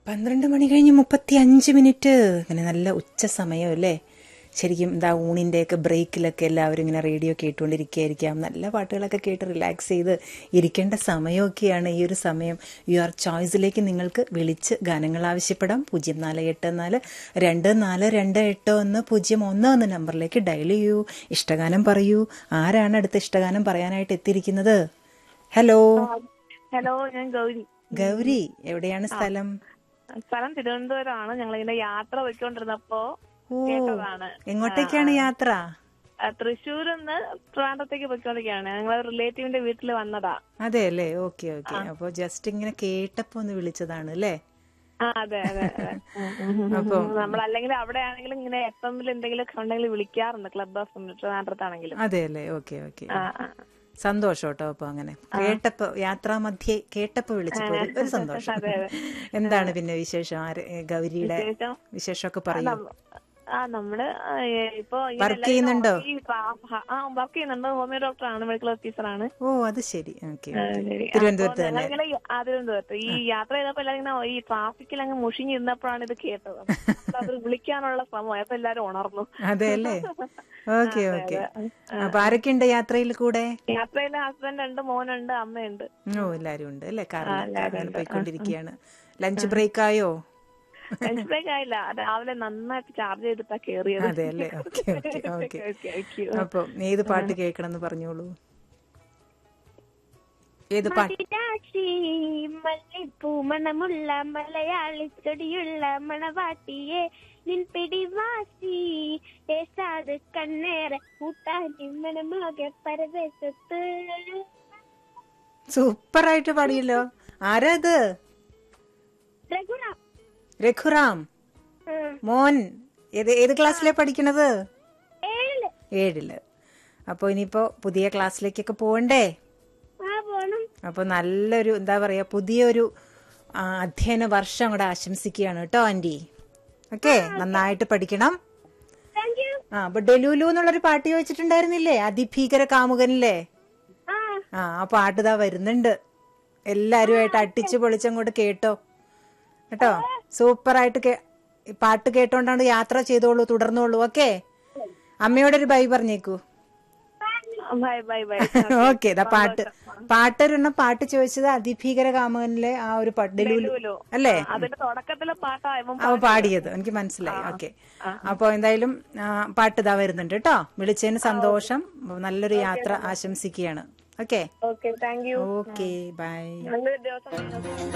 പന്ത്രണ്ട് മണി കഴിഞ്ഞ് മുപ്പത്തി അഞ്ച് മിനിറ്റ് അങ്ങനെ നല്ല ഉച്ച സമയം അല്ലേ ശരിക്കും എന്താ ഊണിൻ്റെയൊക്കെ ബ്രേക്കിലൊക്കെ എല്ലാവരും ഇങ്ങനെ റേഡിയോ കേട്ടുകൊണ്ടിരിക്കുകയായിരിക്കാം നല്ല പാട്ടുകളൊക്കെ കേട്ട് റിലാക്സ് ചെയ്ത് ഇരിക്കേണ്ട സമയമൊക്കെയാണ് ഈ ഒരു സമയം യു ആർ ചോയ്സിലേക്ക് നിങ്ങൾക്ക് വിളിച്ച് ഗാനങ്ങൾ ആവശ്യപ്പെടാം പൂജ്യം നാല് എട്ട് നാല് രണ്ട് നാല് രണ്ട് എട്ട് ഒന്ന് പൂജ്യം ഒന്ന് എന്ന നമ്പറിലേക്ക് ഡയൽ ചെയ്യൂ ഇഷ്ടഗാനം പറയൂ ആരാണ് അടുത്ത ഇഷ്ടഗാനം പറയാനായിട്ട് എത്തിയിരിക്കുന്നത് ഹലോ ഹലോ ഞാൻ ഗൗരി ഗൗരി എവിടെയാണ് സ്ഥലം സ്ഥലം തിരുവനന്തപുരമാണ് ഞങ്ങൾ ഇങ്ങനെ യാത്ര പോയിക്കൊണ്ടിരുന്നപ്പോ ഓ കേട്ടതാണ് എങ്ങോട്ടേക്കാണ് യാത്ര ആ, തൃശ്ശൂരിൽ നിന്ന് ട്രിവാൻഡ്രത്തേക്ക് പോയിക്കൊണ്ടിരിക്കുകയാണ് ഞങ്ങൾ റിലേറ്റീവിന്റെ വീട്ടിൽ വന്നതാ അതെ അല്ലേ ഓക്കെ ഓക്കെ അപ്പൊ ജസ്റ്റ് ഇങ്ങനെ കേട്ടപ്പോ ഒന്ന് വിളിച്ചതാണ് അല്ലേ ആ അതെ അതെ അതെ അപ്പം നമ്മൾ അല്ലെങ്കിൽ അവിടെ ആണെങ്കിലും ഇങ്ങനെ എഫ് എമ്മിൽ എന്തെങ്കിലും ഉണ്ടെങ്കിൽ വിളിക്കാറുണ്ട് ക്ലബ് ഓഫ് ട്രിവാൻഡ്രത്താണെങ്കിലും അതെ അല്ലേ ഓക്കെ ഓക്കെ ആ ആ സന്തോഷം കേട്ടോ അപ്പൊ അങ്ങനെ കേട്ടപ്പോ യാത്രാ മധ്യേ കേട്ടപ്പോ വിളിച്ചപ്പോ ഒരു- ഒരു സന്തോഷം അതെ, അതെ. എന്താണ് പിന്നെ വിശേഷം ആര് ഏ, ഗൗരിയുടെ വിശേഷം? വിശേഷമൊക്കെ പറയൂ ആ നമ്മള് ആ, ഏ, ഇപ്പൊ ഇങ്ങനെ Work എല്ലാവരും ചെയ്യുന്നുണ്ടോ? ഈ പ്രാ- ആ വർക്ക് ചെയ്യുന്നുണ്ട് ഹോമിയോ ഡോക്ടറാണ് മെഡിക്കൽ ഓഫീസറാണ് ഓ അത് ശരി ഓക്കെ ആ, ശരി. തിരുവനന്തപുരത്ത് അപ്പൊ തന്നെ ഞങ്ങളിങ്ങനെ ഈ- ആ, തിരുവനന്തപുരത്ത് ഈ യാത്ര ചെയ്തപ്പോ എല്ലാവരും ഇങ്ങനെ ഈ ട്രാഫിക്കിൽ അങ്ങ് മുഷിഞ്ഞിരുന്നപ്പോഴാണ് ഇത് കേട്ടത് അപ്പൊ അത് വിളിക്കാനുള്ള ശ്രമം അപ്പൊ എല്ലാരും ഉണർന്നു അതെ അല്ലേ ഓക്കെ ഓക്കെ അപ്പൊ ആരൊക്കെയുണ്ട് യാത്രയിൽ കൂടെ യാത്രയില് ഹസ്ബൻഡ് ഉണ്ട് മോനുണ്ട് അമ്മയുണ്ട് ഓ എല്ലാരും ഉണ്ട് അല്ലേ കാറിൽ എല്ലാരും കാറിൽ ഉണ്ട്. പോയിക്കൊണ്ടിരിക്കുകയാണ് ലഞ്ച് ബ്രേക്ക് ആയോ ലഞ്ച് ബ്രേക്ക് ആയില്ല രാവിലെ നന്നായിട്ട് ചാർജ് ചെയ്തിട്ടാ കേറിയത് അതെ അല്ലേ okay okay okay Okay, okay. അപ്പൊ ഏത് പാട്ട് കേൾക്കണം എന്ന് പറഞ്ഞോളൂ ഏത് പാട്ട് മതിരാശി മല്ലിപ്പൂ മണമുള്ള മലയാളി ചെടിയുള്ള മണവാട്ടിയെ നിൻ പിടിവാശി ഏസാത് കണ്ണേറെ കൂട്ടാനി മണമാകെ പരദേശത്ത് സൂപ്പർ ആയിട്ട് പാടിയല്ലോ ആരാ ഇത് രഘുറാം രഘുറാം ഉം. മോൻ ഏത് ഏത് ക്ലാസ്സിലാ പഠിക്കണത് ഏഴില് ഏഴില് അപ്പൊ ഇനിയിപ്പോ പുതിയ ക്ലാസ്സിലേക്കൊക്കെ പോകണ്ടേ ആ പോണം അപ്പൊ നല്ലൊരു എന്താ പറയാ പുതിയൊരു ആ, അധ്യയന വർഷം കൂടെ ആശംസിക്കുകയാണ് കേട്ടോ ആന്റി ഓക്കെ നന്നായിട്ട് പഠിക്കണം താങ്ക് യു ആ അപ്പൊ ഡെലൂലു എന്നുള്ളൊരു പാട്ട് ചോദിച്ചിട്ടുണ്ടായിരുന്നില്ലേ അതിഭീകര കാമുകനില്ലേ ആ ആ ആ പാട്ട് ഇതാ വരുന്നുണ്ട് എല്ലാരുമായിട്ട് അട്ടിച്ച് പൊളിച്ചങ്ങോട്ട് കേട്ടോ കേട്ടോ സൂപ്പറായിട്ട് കേ ഈ പാട്ട് കേട്ടോണ്ടാണ് യാത്ര ചെയ്തോളൂ തുടർന്നോളൂ ഓക്കെ അമ്മയോടൊരു ബൈ പറഞ്ഞേക്കൂ ബൈ ബൈ ബൈ ഓക്കെ ഇതാ പാട്ട് പാട്ടൊരെണ്ണം പാട്ട് ചോദിച്ചത് അതിഭീകര കാമകനിലെ ആ ഒരു പാട്ട് ഡെലൂലു ഡെലൂലു. അല്ലേ അതിന്റെ തുടക്കത്തിലെ പാട്ടായപ്പോ അവ പാടിയത് എനിക്ക് മനസ്സിലായി ഓക്കെ അപ്പൊ എന്തായാലും ആ, പാട്ട് ഇതാ വരുന്നുണ്ട് കേട്ടോ വിളിച്ചതിന് സന്തോഷം നല്ലൊരു യാത്ര ആശംസിക്കുകയാണ് okay okay thank you okay bye നല്ലൊരു ദിവസം